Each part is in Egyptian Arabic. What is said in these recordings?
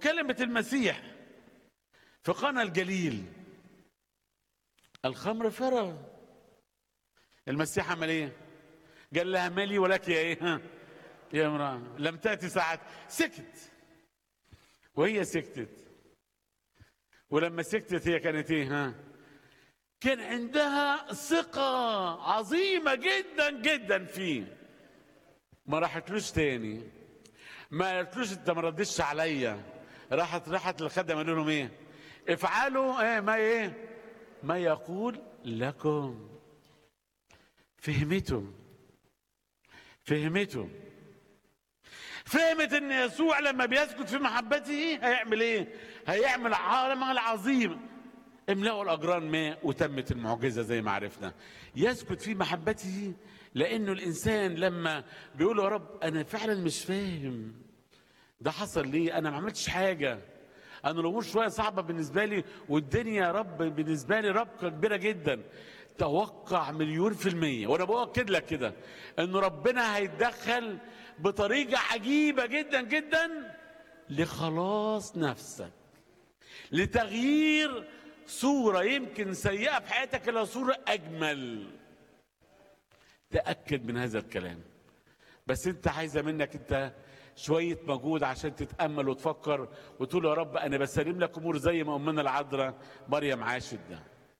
كلمة المسيح في قنا الجليل الخمر فرغ المسيح عمل ايه؟ قال لها مالي ولك يا ايه؟ ها؟ يا امرأة لم تأتي ساعة سكت وهي سكتت ولما سكتت هي كانت ايه ها؟ كان عندها ثقة عظيمة جدا جدا فيه ما راحتلوش تاني ما قالتلوش انت ما ردتش عليا راحت راحت للخدم قالوا لهم ايه افعلوا ايه ما ايه ما يقول لكم فهمتوا فهمتوا فهمت ان يسوع لما بيسكت في محبته هيعمل ايه هيعمل عالم عظيم املأوا الاجران ماء وتمت المعجزه زي ما عرفنا يسكت في محبته لانه الانسان لما بيقول يا رب انا فعلا مش فاهم ده حصل ليه انا ما عملتش حاجه انا الامور شويه صعبه بالنسبه لي والدنيا يا رب بالنسبه لي ربكه كبيره جدا توقع مليون في المية وانا باكد لك كده ان ربنا هيتدخل بطريقة عجيبة جدا جدا لخلاص نفسك لتغيير صورة يمكن سيئة في حياتك إلى صورة أجمل تأكد من هذا الكلام بس أنت عايزة منك أنت شوية مجهود عشان تتأمل وتفكر وتقول يا رب أنا بسلم لك أمور زي ما أمنا العذراء مريم عاشت ده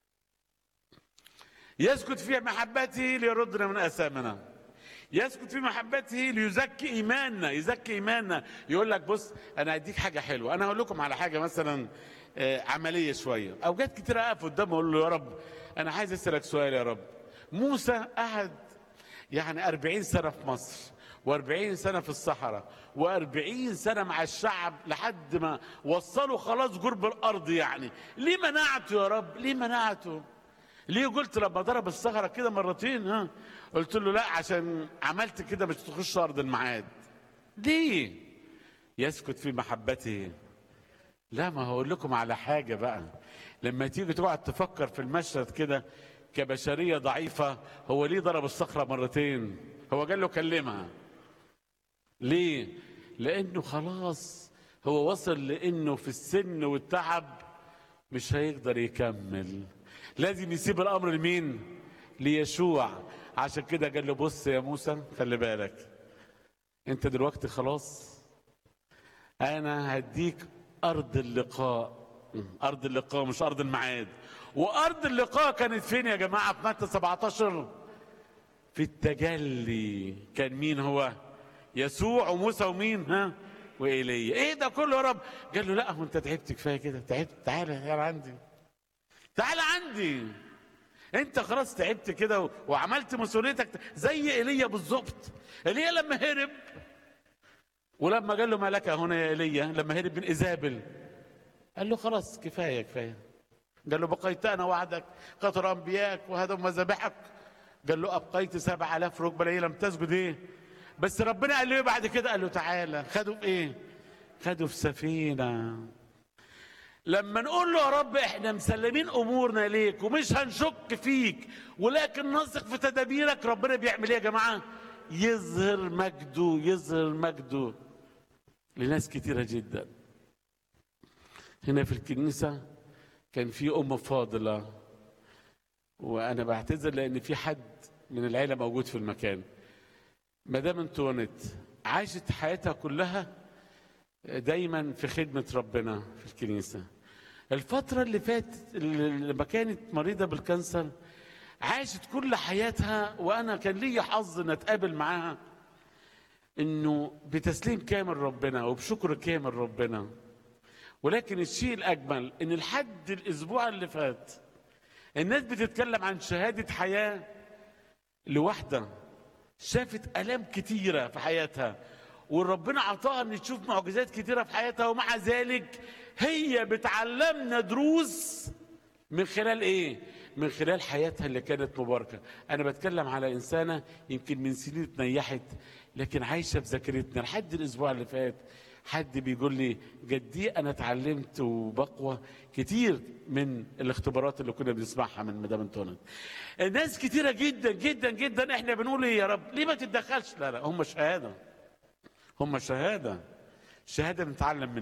يسكت في محبته ليردنا من أثامنا يسكت في محبته ليزكي ايماننا يزكي ايماننا يقول لك بص انا اديك حاجه حلوه انا هقول لكم على حاجه مثلا آه، عمليه شويه اوقات كتير اقف قدامه اقول له يا رب انا عايز اسالك سؤال يا رب موسى قعد يعني أربعين سنه في مصر وأربعين سنة في الصحراء وأربعين سنة مع الشعب لحد ما وصلوا خلاص قرب الأرض يعني ليه منعته يا رب ليه منعته ليه قلت لما ضرب الصخرة كده مرتين ها قلت له لا عشان عملت كده مش تخش أرض الميعاد ليه يسكت في محبته لا ما هقول لكم على حاجة بقى لما تيجي تقعد تفكر في المشهد كده كبشرية ضعيفة هو ليه ضرب الصخرة مرتين هو قال له كلمها ليه لأنه خلاص هو وصل لأنه في السن والتعب مش هيقدر يكمل لازم يسيب الأمر لمين ليشوع عشان كده قال له بص يا موسى خلي بالك انت دلوقتي خلاص انا هديك ارض اللقاء ارض اللقاء مش ارض الميعاد وارض اللقاء كانت فين يا جماعه في متى 17 في التجلي كان مين هو يسوع وموسى ومين ها وايليا ايه ده كله يا رب قال له لا هو انت تعبت كفايه كده تعبت تعالى تعالى عندي تعالى عندي انت خلاص تعبت كده و- وعملت مسؤوليتك زي ايليا بالظبط ايليا لما هرب ولما قال له ما لك هنا يا ايليا لما هرب من ايزابل قال له خلاص كفايه كفايه قال له بقيت انا وعدك قطر انبياك وهدم مذابحك قال له ابقيت سبع الاف ركبه ليه لم تسجد ايه بس ربنا قال له ايه بعد كده قال له تعالى خدوا في ايه خدوا في سفينه لما نقول له يا رب احنا مسلمين امورنا ليك ومش هنشك فيك ولكن نثق في تدابيرك ربنا بيعمل ايه يا جماعه يظهر مجده يظهر مجده لناس كتيره جدا هنا في الكنيسه كان في ام فاضله وانا بعتذر لان في حد من العيله موجود في المكان مدام انطوانيت عاشت حياتها كلها دايما في خدمة ربنا في الكنيسة الفترة اللي فاتت اللي لما كانت مريضة بالكانسر عاشت كل حياتها وأنا كان لي حظ إن أتقابل معاها إنه بتسليم كامل ربنا وبشكر كامل ربنا ولكن الشيء الأجمل إن لحد الأسبوع اللي فات الناس بتتكلم عن شهادة حياة لواحدة شافت آلام كتيرة في حياتها وربنا عطاها ان تشوف معجزات كتيرة في حياتها ومع ذلك هي بتعلمنا دروس من خلال ايه؟ من خلال حياتها اللي كانت مباركة أنا بتكلم على إنسانة يمكن من سنين اتنيحت لكن عايشة في ذاكرتنا لحد الأسبوع اللي فات حد بيقول لي جدي أنا اتعلمت وبقوى كتير من الاختبارات اللي كنا بنسمعها من مدام انطونيت ناس كتيرة جدا جدا جدا احنا بنقول ايه يا رب ليه ما تتدخلش لا لا هم شهادة هم شهادة شهادة بنتعلم منها